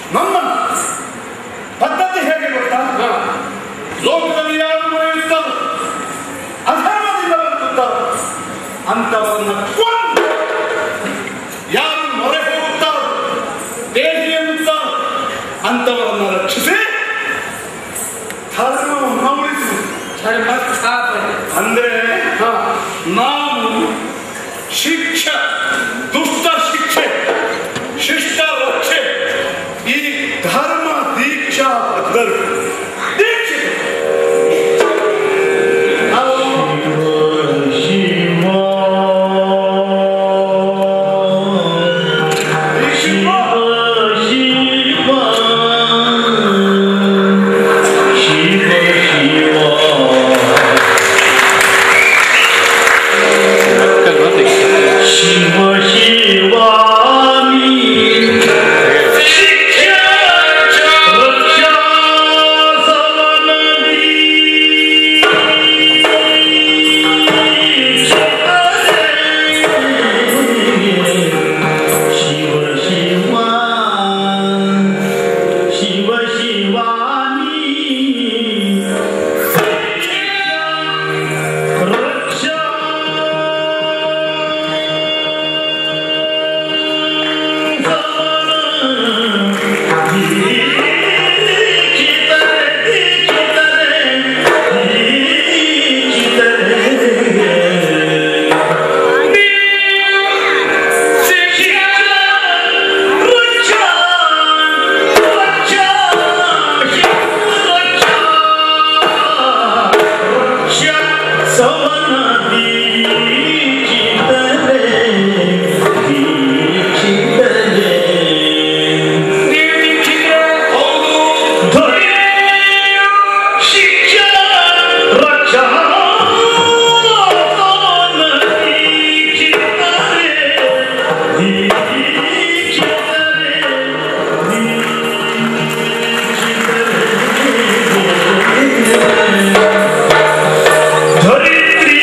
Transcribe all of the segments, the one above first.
ನಮ್ಮ ಪದ್ಧತಿ ಹೇಗೆ ಗೊತ್ತಾ ಲೋಕದಲ್ಲಿ ಯಾರು ಮರೆಯುತ್ತಾರೆ ಅಧರ್ಮದಿಂದ ಬರುತ್ತಾರೆ ಅಂತವರನ್ನ ಕೊಂದು ಯಾರು ಮೊರೆ ಹೋಗುತ್ತಾರೋ ದೇಹಿ ಎನ್ನುತ್ತಾರೆ ಅಂತವರನ್ನ ರಕ್ಷಿಸಿ ಧರ್ಮವನ್ನು ಉಳಿಸುವುದು ಧರ್ಮ ಸ್ಥಾಪನೆ ಅಂದ್ರೆ ಹಾ. ನಾವು ಶಿಕ್ಷೆ ದುಷ್ಟ ಶಿಕ್ಷೆ ಶಿಷ್ಟ ರಕ್ಷೆ ಈ ಧರ್ಮ ದೀಕ್ಷಾ ಬದ್ಧರು ದೀಕ್ಷೆ ನಾವು ದೀಕ್ಷಿತ ಶಿವ ಶಿವಾಮಿ ಶಿಕ್ಷಾ ರಕ್ಷಾ ಸವನದಿ ಶಿವ ಶಿವ ಶಿವ ಶಿವಾಮಿ ರಕ್ಷಾ ನೀವು ದೀಕ್ಷಿತರೆ ಧರಿತ್ರಿ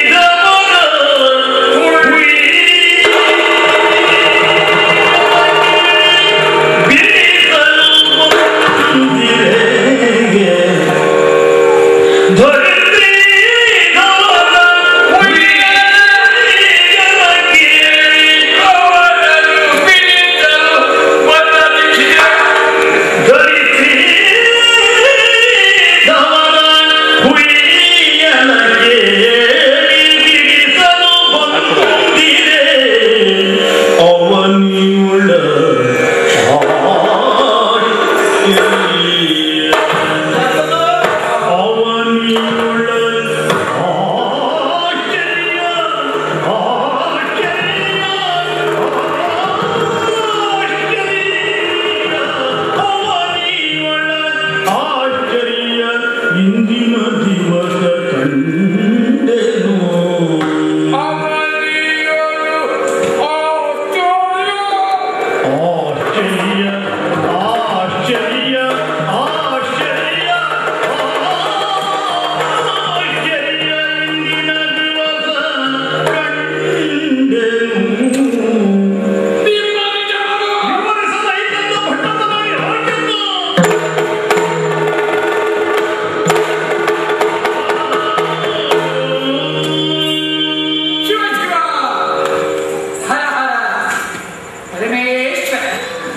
ಅವನಿಯುಳ್ಳ ಅವನಿಯುಳ್ಳ ಆಶ್ಚರ್ಯ ಆಶ್ಚರ್ಯ ಅವನಿಯುಳ್ಳ ಆಶ್ಚರ್ಯ ಇಂದಿನ ದಿವಸ ಕಂಡೆನು ಆಶ್ಚರ್ಯ ಆಶ್ಚರ್ಯ ಆಶ್ಚರ್ಯ ಆಶ್ಚರ್ಯ ಇಂದಿನ ದಿವಸ ಕಂಡೆನು ವಿವರಿಸದೈತಂದು ಭಟ್ಟತನಗೆ ಹೊರಟೆನು. ಶಿವ ಶಿವ ಹರ ಹರ ಪರಮೇಶ್ವರ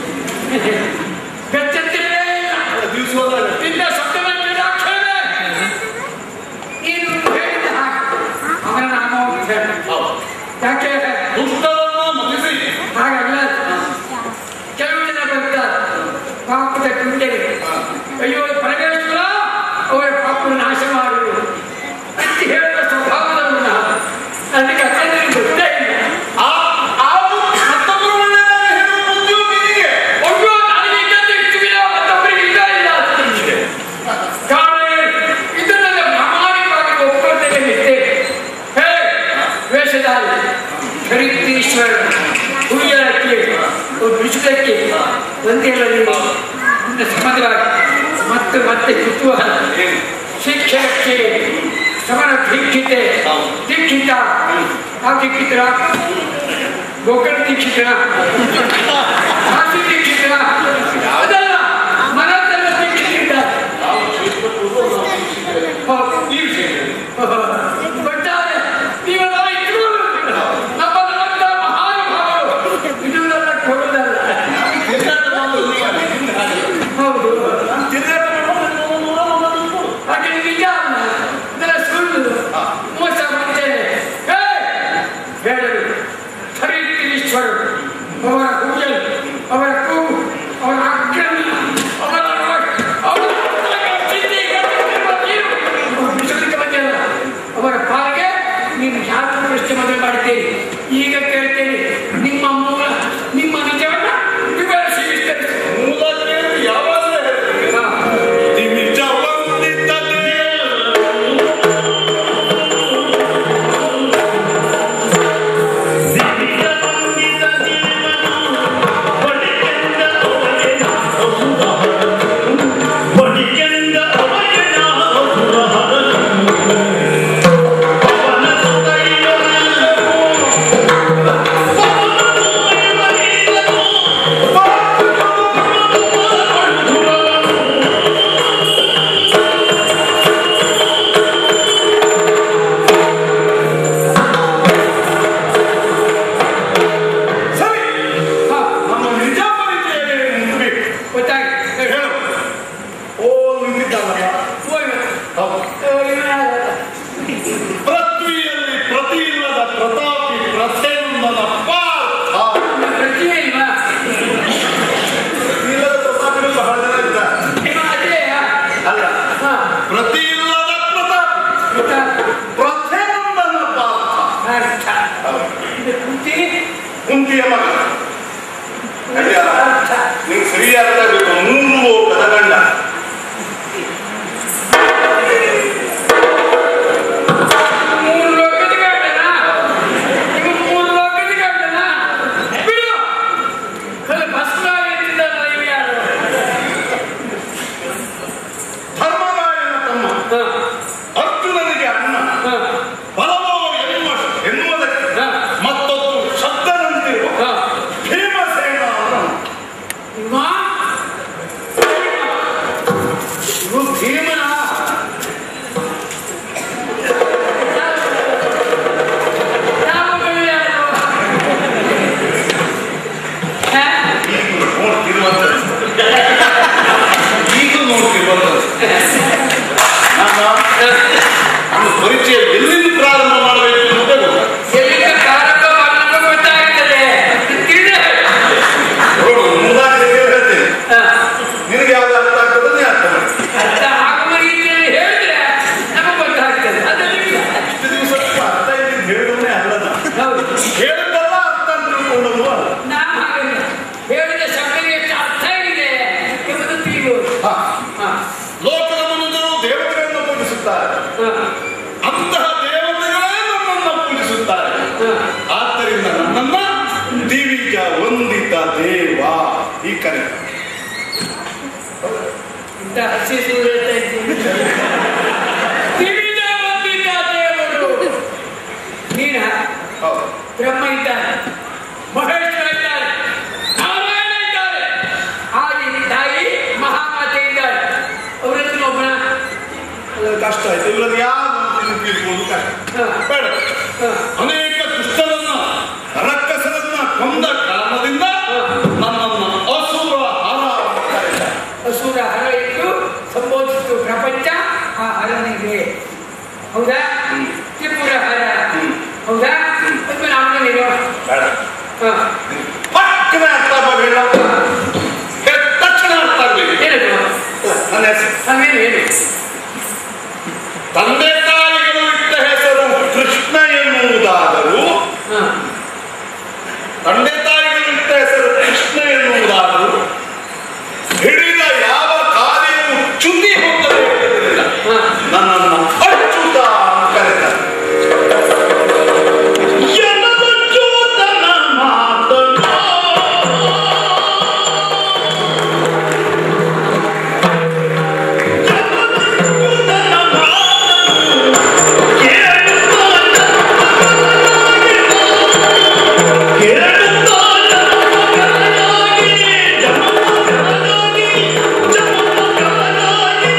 ಗಚ್ಚಂತಿರಲೇ ಇಲ್ಲ ದಿವಸವಾದಾಗ ನಿನ್ನ ಶಬ್ದಗಳ ಕ್ರೀಡಾಕ್ಷರವೇ ನೀನು ಹೇಳಿದ ಹಾಗೆ ಅವನ ನಾಮೋಚ್ಚಾರ ಯಾಕೆ ದುಷ್ಟರನ್ನ ಮಗಿಸಿ ಹಾಗಲ್ಲ ಕೆಲವು ಜನ ಬರ್ತಾರೆ ಪಾಪದ ಕುಂಟೆಗೆ ಅಯ್ಯೋ ಪರಮೇಶ್ವರ ಅವರ ಪಾಪ ನಾಶ ಮಾಡುವುದು ಅಂತ ಹೇಳುವ ಸ್ವಭಾವದವನ್ನ ನನಗೆ ಅತ್ಯಂತ ಗೊತ್ತೇ ಇಲ್ಲ ಆ ಆ ಮತ್ತೊಬ್ಬರು ಒಳ್ಳೆಯದಾಗಿ ಹೇಳುವ ಬುದ್ಧಿಯು ನಿನಗೆ ಅಯ್ಯೋ ನನಗೆ ಇದ್ದದ್ದು ಇಷ್ಟವಿಲ್ಲ ಮತ್ತೊಬ್ಬರಿಗೆ ಇಲ್ಲ ಇಲ್ಲ ಅಂತ ನಿಮಗೆ. ಕಾರಣ ಇದನ್ನೆಲ್ಲ ಪ್ರಾಮಾಣಿಕವಾಗಿ ಒಪ್ಪಿಕೊಳ್ಳದೆ ನಿಂತೇನೆ ಹೇ ವೇಷಧಾರಿ ಹರಿತೀಶ್ವರ ಹುಯ್ಯಾಳಕ್ಕೆ ಬಿಡಿಸುವುದಕ್ಕೆ ಒಂದಿಲ್ಲ ನೀವು ಇನ್ನು ಸಂಬಂಧವಾಗಿ ಮತ್ತೆ ಮತ್ತೆ ಕುತೂಹಲ ಶಿಕ್ಷಣಕ್ಕೆ ಸಮರ ದೀಕ್ಷಿತೆ ದೀಕ್ಷಿತ ಆ ದೀಕ್ಷಿತರ ಗೋಕರ್ಣ ದೀಕ್ಷಿತರ ಕಾಶಿ ದೀಕ್ಷಿತರ ಅದೆಲ್ಲ ಅರ್ಥ ನೀವು ಸರಿಯಾದ ಬೇಕು ಮೂರು ಲೋಕದ ಗಂಡ ಮೂರು ಲೋಕದ ಗಂಡನ ನೀವು ಮೂರು ಲೋಕದ ಗಂಡನ ಬಿಡು ಕಲ ಭಸ್ಮಾಗಿದ್ದ ನೀವು ಯಾರು ಧರ್ಮರಾಯನ ತಮ್ಮ ಹ, ಅರ್ಜುನನಿಗೆ ಅಣ್ಣ ಹ, ಬಲವೋ ಎನ್ನುವ ಎನ್ನುವುದಕ್ಕೆ ಹ, ಮತ್ತೊಂದು ಶಬ್ದನಂತಿರುವ ಹ. ಭೀಮಸೇನ ಅವನು. ಇವ? ಇವ ಭೀಮನ ನಾವುಗಳು ಯಾರು? ಹ? ಈಗ ನೋಡ್ತಿರುವಂಥದ್ದು ಈಗ ನೋಡ್ತಿರುವಂಥದ್ದು ನಾನು ನನ್ನ ಪರಿಚಯ ಎಲ್ಲಿಂದ ಪ್ರಾರಂಭ ಮಾಡಬೇಕು ಅನ್ನೋದೇ ಗೊತ್ತಾಗ್ತದೆ ಎಲ್ಲಿಂದ ಪ್ರಾರಂಭ ಮಾಡಲು ಗೊತ್ತಾಗ್ತದೆ ತಿಳ್ದು. ನೋಡು ಮುಂದಾಗಿ ಹೇಳ್ತೇನೆ ಹ. ನಿನಗೆ ಯಾವ್ದು ಅರ್ಥ ಆಗ್ತದೆ ನೀ ಅರ್ಥ ಮಾಡಿ ಅರ್ಥ ಆಗುವ ರೀತಿಯಲ್ಲಿ ಹೇಳಿದ್ರೆ ನಮಗೆ ಗೊತ್ತಾಗ್ತದೆ ಅದರಿಂದ ಇಷ್ಟು ದಿವಸಕ್ಕೂ ಅರ್ಥ ಇಲ್ಲಿಂದ ಹೇಳಿದ್ರೆ ಅಲ್ಲದ ಹೌದು ಹೇಳಿದ್ದಲ್ಲ ಅರ್ಥ ಅಂತ ತಿಳ್ಕೊಂಡದ್ದು ಅಲ್ಲ ನಾವು ಹಾಗಲ್ಲ ಹೇಳಿದ ಶಬ್ದಕ್ಕೆ ಎಷ್ಟು ಅರ್ಥ ಇದೆ ಎಂಬುದು ತಿಳಿಯುವುದು ಹಾ. ಹ. ಲೋಕದ ಮನುಜರು ದೇವತೆಗಳನ್ನು ಪೂಜಿಸುತ್ತಾರೆ ಹ. ಅಂತಹ ದೇವತೆಗಳೇ ನಮ್ಮನ್ನು ಪೂಜಿಸುತ್ತಾರೆ ಹ. ಆದ್ದರಿಂದ ನನ್ನನ್ನ ದಿವಿಜ ವಂದಿತ ದೇವ ಈ ಕರೆ ಇಂಥ ಹಸಿ ಸೂರ್ಯ ತಿಳಿದ ಬಂದಿದ್ದ ದೇವರು ನೀನ ಹೌದು ಬ್ರಹ್ಮ ಇದ್ದಾನೆ ಮಹೇಶ್ವರ ಇದ್ದಾರೆ ನಾರಾಯಣ ಇದ್ದಾರೆ ಆದಿ ತಾಯಿ ಮಹಾಮಾತೆ ಇದ್ದಾರೆ ಅವರಲ್ಲಿ ಒಬ್ಬನ ಅದು ಕಷ್ಟ ಆಯ್ತು ಇವರನ್ನು ಯಾರು ತಿಳ್ಕೊಂಡು ಕಷ್ಟ ಹ. ಬೇಡ ಹ. ಅನೇಕ ದುಷ್ಟರನ್ನ ರಕ್ಕಸರನ್ನ ಕೊಂದ ಕಾರಣದಿಂದ ನನ್ನನ್ನ ಅಸುರ ಹರ ಅಂತ ಕರೀತಾರೆ. ಅಸುರ ಹರ ಇಟ್ಟು ಸಂಬೋಧಿಸಿತು ಪ್ರಪಂಚ ಆ ಹರನಿಗೆ ಹೌದಾ ತ್ರಿಪುರ ಹರ ಹೌದಾ ಮತ್ತೆ ನಾವು ನೀನು ಬೇಡ ಹ. ಪಕ್ಕನ ಅರ್ಥ ಆಗಬೇಡ ಹೇಳಿದ ತಕ್ಷಣ ಅರ್ಥ ಆಗ್ಬೇಕು ಏನದು ನನ್ನ ಹೆಸರು ನಾವೇನು ಏನು ತಂದೆ ತಾಯಿಗಳು ಇಟ್ಟ ಹೆಸರು ಕೃಷ್ಣ ಎನ್ನುವುದಾದರೂ ಹ. ತಂದೆ ತಾಯಿಗಳು ಇಟ್ಟ ಹೆಸರು ಕೃಷ್ಣ ಎನ್ನುವುದಾದರೂ ಹಿಡಿದ ಯಾವ ಕಾರ್ಯವು ಚ್ಯುತಿ ಹೊಂದದೇ ಇರುವುದಿಲ್ಲ ಹ. ನನ್ನನ್ನು ಅಚ್ಯುತ ಅಂತ ಕರೀತಾರೆ ಜನಮಚ್ಚುತನ ಮಾತನೋ ಜನಮಚ್ಚುತನ ಮಾತನು ಕೇಳುತ್ತಾನ ಕೇಳುತ್ತಾನ ಮಗನಾಗಿ ಜಮಮಗನಾಗಿ ಜಮಮಗನಾಗಿ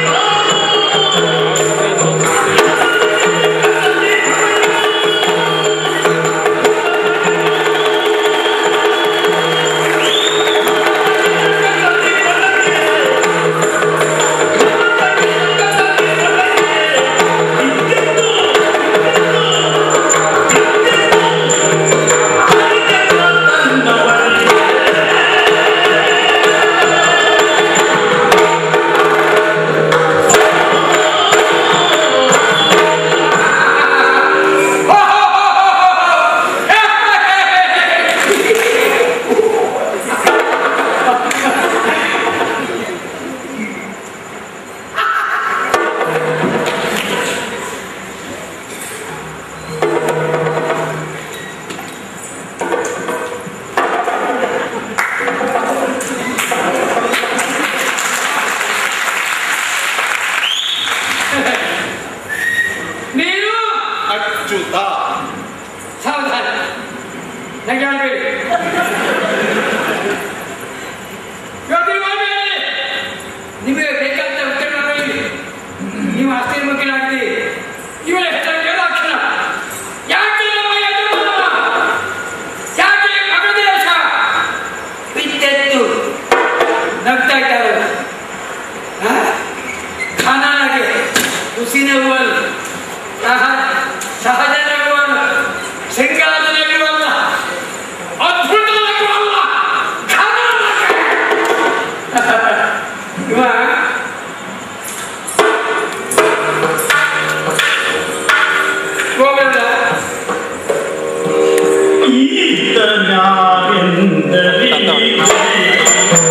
ನೀನು ಅಚ್ಯುತ ಸಾವಧಾನ ನಂಗೆ ಹೇಳ್ಬೇಡಿ ಯೋಚನೆ ಮಾಡಬೇಡಿ ನಿಮಗೆ ಬೇಕಾದ ಉತ್ತರ ನೋಡಿ ನೀವು ಆಸ್ತಿ ಮಕ್ಕಳಾಗ್ತೀರಿ ಇವರ ಹೆಸರು ಕೇಳಾಕ್ಷಣ ಯಾಕೆ ನಮ್ಮ ಯಜಮಾನ ಯಾಕೆ ಮಗದೇಶ ಬಿದ್ದೆದ್ದು ನಗ್ತಾ ಇದ್ದಾರೆ ಖಾನಾಗೆ ಖುಷಿ ನಗುವಲ್ಲ ಸಹ ಸಹಜ ನಗುವಲ್ಲ ಶೃಂಗಾರ ನಗುವಲ್ಲ ಅದ್ಭುತ ನಗುವಲ್ಲ ಖಾನ ನಗೆ. ಇವ ಗೋವಿಂದ ಈತನ್ಯಾರೆಂದರಿ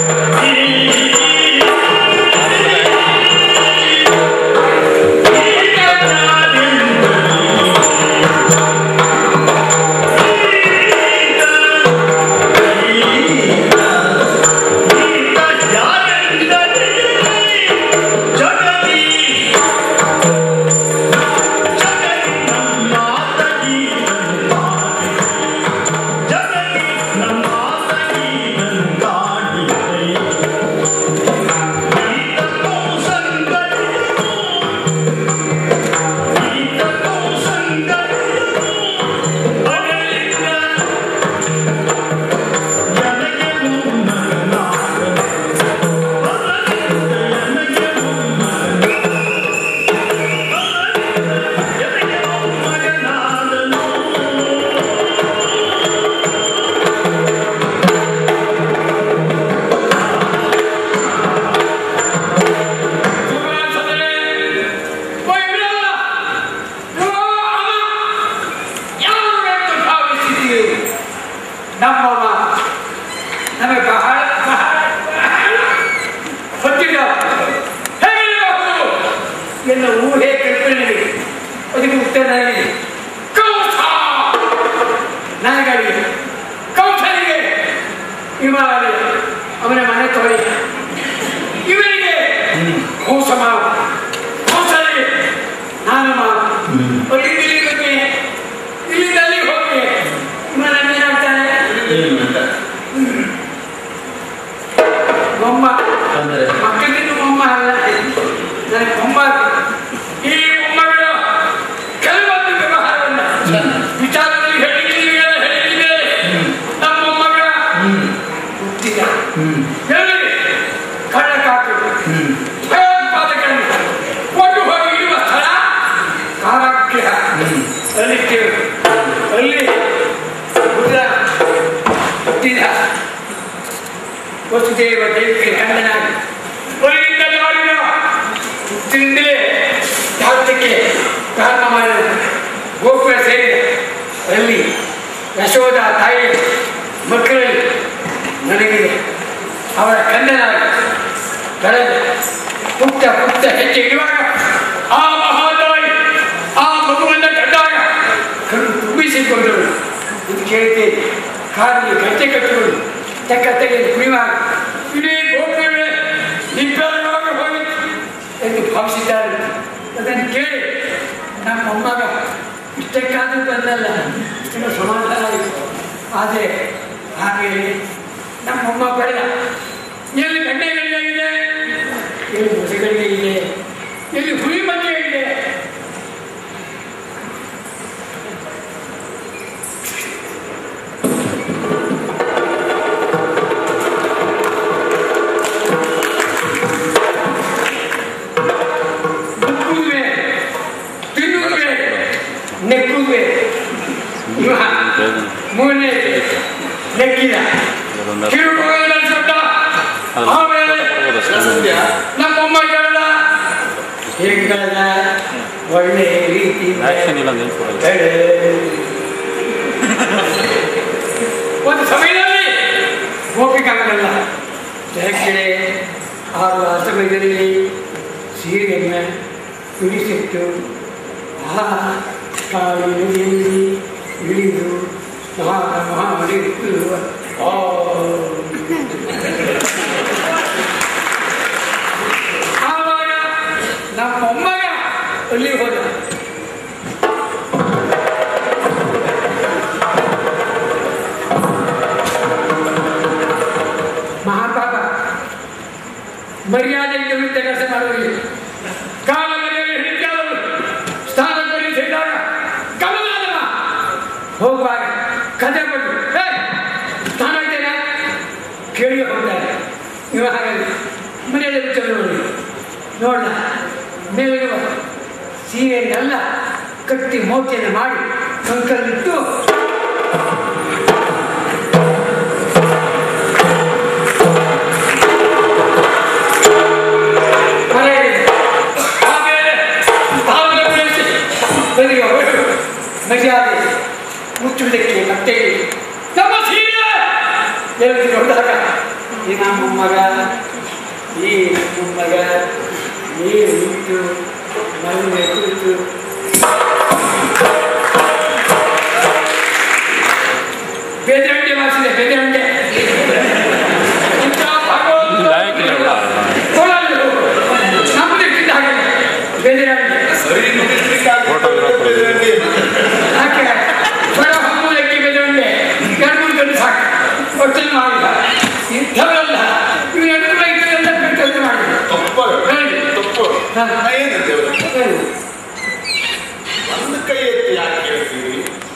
ಮೊಮ್ಮ ಅಂದರೆ ಮಕ್ಕಳಿಗೂ ಮೊಮ್ಮ ಅಲ್ಲ ನನಗೆ ಮೊಮ್ಮ ಈ ಮೊಮ್ಮಗಳು ಕೆಲವೊಂದು ವ್ಯವಹಾರವನ್ನ ವಿಚಾರದಲ್ಲಿ ಹೇಳಿದ್ದೀವಿ ಹೇಳಿದ್ದೀವಿ ನಮ್ಮ ಮೊಮ್ಮಗಳ ಹುಟ್ಟಿದ ಹ್ಮ್ ಎಲ್ಲಿ ಕಳ್ಳ ಕಾಕರು ಹ್ಮ್ ಭಯೋತ್ಪಾದಕರನ್ನು ಕೊಂಡು ಹೋಗಿ ಇಡುವ ಸ್ಥಳ ಕಾರಾಗೃಹ ಹ್ಮ್ ಅಲ್ಲಿ ಕೇಳು ಅಲ್ಲಿ ರುದ್ರ ಹುಟ್ಟಿದ ವಸುದೇವ ದೇವಿಗೆ ಗಂಡನಾಗಿ ಅಲ್ಲಿಂದ ನಾಡಿನ ಹುಟ್ಟಿನಿಂದಲೇ ಭಾರತಕ್ಕೆ ಪ್ರಾರಂಭ ಮಾಡಿದ ಗೋಕುಲ ಸೇರಿದ ಅಲ್ಲಿ ಯಶೋಧ ತಾಯಿ ಮಕ್ಕಳಲ್ಲಿ ನನಗೆ ಅವರ ಕಣ್ಣನಾಗಿ ಕಳೆದ ಪುಟ್ಟ ಪುಟ್ಟ ಹೆಜ್ಜೆ ಇಡುವಾಗ ಆ ಮಹಾತಾಯಿ ಆ ಮಗುವನ್ನ ಕಂಡಾಗ ಕಣ್ಣು ತುಂಬಿಸಿಕೊಂಡರು ಇದು ಕೇಳಿದ್ದೇನೆ ಕಾಲಿಗೆ ಗಟ್ಟೆ ಕಟ್ಟಿಕೊಂಡು ತೆಕ್ಕ ತೆಗೆದು ಕುಣಿವಾಗ ಇಡೀ ಗೋಪುರವೇ ನಿಬ್ಬೆರಗಾಗಿ ಹೋಗಿತ್ತು ಎಂದು ಭಾವಿಸಿದ್ದಾರೆ ಅದನ್ನು ಕೇಳಿ ನಮ್ಮ ಮೊಮ್ಮಗ ಇಷ್ಟಕ್ಕಾದ್ರೂ ಬಂದಲ್ಲ ಇಷ್ಟಕ್ಕೆ ಸಮಾಧಾನ ಆಯಿತು ಆದರೆ ಹಾಗೆ ನಮ್ಮ ಮೊಮ್ಮ ಬೆಳೆದ ಎಲ್ಲಿ ಗಂಟೆಗಳಿಗೆ ಇದೆ ಎಲ್ಲಿ ಮೊಸಗಳಿಗೆ ಇದೆ ಎಲ್ಲಿ ಹುಳಿ ಮಧ್ಯೆ ಇದೆ ನುಗ್ಗುವೆ ತಿನ್ನುವೆ ನೆಕ್ಕುವೆ ಇವ ಮೂರನೇ ನೆಕ್ಕಿದ ಕಿರುಕುಳ ಶಬ್ದ ಆಮೇಲೆ ನಮ್ಮಮ್ಮ ಕೇಳದ ಹೆಂಗದ ಒಳ್ಳೆ ರೀತಿ ಆಕ್ಷನ್ ಇಲ್ಲ ನಿಲ್ಸ್ಕೊಡಲ್ಲ ಬೆಳೆ. ಒಂದು ಸಮಯದಲ್ಲಿ ಗೋಪಿಕಾಗಲ್ಲ ಕೆಳಗಡೆ ಆರು ಆ ಸಮಯದಲ್ಲಿ ಸೀರೆಯನ್ನು ಬಿಡಿಸಿಟ್ಟು ಆ ಕಾಲಿನಲ್ಲಿ ಇಳಿದು ಸ್ನಾನ ಮಾಡಿತ್ತು ಆ ಆವಾಗ ನಮ್ಮ ಮೊಮ್ಮಗ ಅಲ್ಲಿ ಹೋದ ಮಹಾಪಾಪ ಮರ್ಯಾದೆಯಿಂದ ವಿರುದ್ಧ ಕೆಲಸ ಮಾಡುವವರಿಗೆ ಕಾಲ ಮರ್ಯಾದೆ ಹಿಡಿದಾದವರು ಸ್ಥಾನ ಕೊಡಿ ಸೇರಿದಾಗ ಕಮಲಾದವ ಹೋಗುವಾಗ ಕಥೆ ಬಂದು "ಏ, ಸ್ನಾನ ಇದ್ದೇನಾ ಕೇಳಿ ಹೋಗ್ತಾರೆ ಇವ ಹಾಗಾಗಿ ಮರ್ಯಾದೆ ವಿಚಾರ ನೋಡಿ ನೋಡ ಮೇಲಿರುವ ಸೀರೆಯನ್ನೆಲ್ಲ ಕಟ್ಟಿ ಮೋತಿಯನ್ನು ಮಾಡಿ ಕಂಕಲ್ಲಿಟ್ಟು ಮನೆಯಲ್ಲಿ ಆಮೇಲೆ ಭಾವನೆ ಬೆಳೆಸಿ ಬದಿಗೆ ಹೊರಟು ಮರ್ಯಾದೆ ಮುಚ್ಚುವುದಕ್ಕೆ ಮತ್ತೆ ನಮ್ಮ ಸೀರೆ ಎಲ್ಲಿ ನೋಡಿದಾಗ ಈ ನಮ್ಮ ಮೊಮ್ಮಗ ಈ ಮೊಮ್ಮಗ ಈ ಇಟ್ಟು ಮನೆ ಕುಳಿತು ಬೇದರಂಡೆ ವಾಸಿದೆ ಬೇದರಂಡೆ ಇಂಥ ಭಗವಂತ ಲಾಯಕ್ಕಿಲ್ಲ ಕೊಡಲು ನಮ್ಮದಕ್ಕಿಂತ ಹಾಗೆ ಬೇದರಂಡೆ ಸರಿ ಫೋಟೋ ಇರೋ ಯಾಕೆ ಬಡ ಹಮ್ಮುಲಕ್ಕೆ ಬೆದರಂಡೆ ಎರಡು ಮೂರು ಗಂಟೆ ಸಾಕು ಒಟ್ಟನ್ನು ಮಾಡಿಲ್ಲ ಇಂಥವೆಲ್ಲ ಇವು ಎರಡು ರೈತರೆಲ್ಲ ಕೆಲಸ ಮಾಡಿದ್ರು ತಪ್ಪು ಹೇಳಿ. ತಪ್ಪು ಹಾ. ನಾ ಏನಂತೆ ಅವ್ರು? ಹೇಳಿ. ಒಂದು ಕೈ ಎತ್ತಿ ಯಾಕೆ ಕೇಳ್ತೀರಿ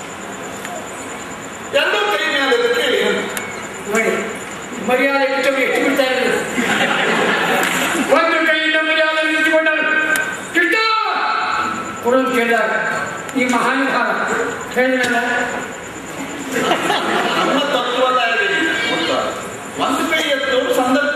ಎರಡೂ ಕೈ ಮೇಲೆ ಎತ್ತಿ ಕೇಳಿ ಏನು? ನೋಡಿ ಮರ್ಯಾದೆ ಕಿತ್ತವ್ರು ಎಷ್ಟು ಬಿಡ್ತಾ ಇದ್ರು ಒಂದು ಕೈಯಿಂದ ಮರ್ಯಾದೆ ನಿಂತುಕೊಂಡರು ಕೃಷ್ಣ ಕೊಡೋದು ಕೇಳಿದಾಗ ಈ ಮಹಾನುಭಾವ ಹೇಳಿದ್ರಲ್ಲ ನಮ್ಮ ತತ್ವದ ಗೊತ್ತಾ ಒಂದು ಕೈ ಎತ್ತೋರು ಸಂದರ್ಭ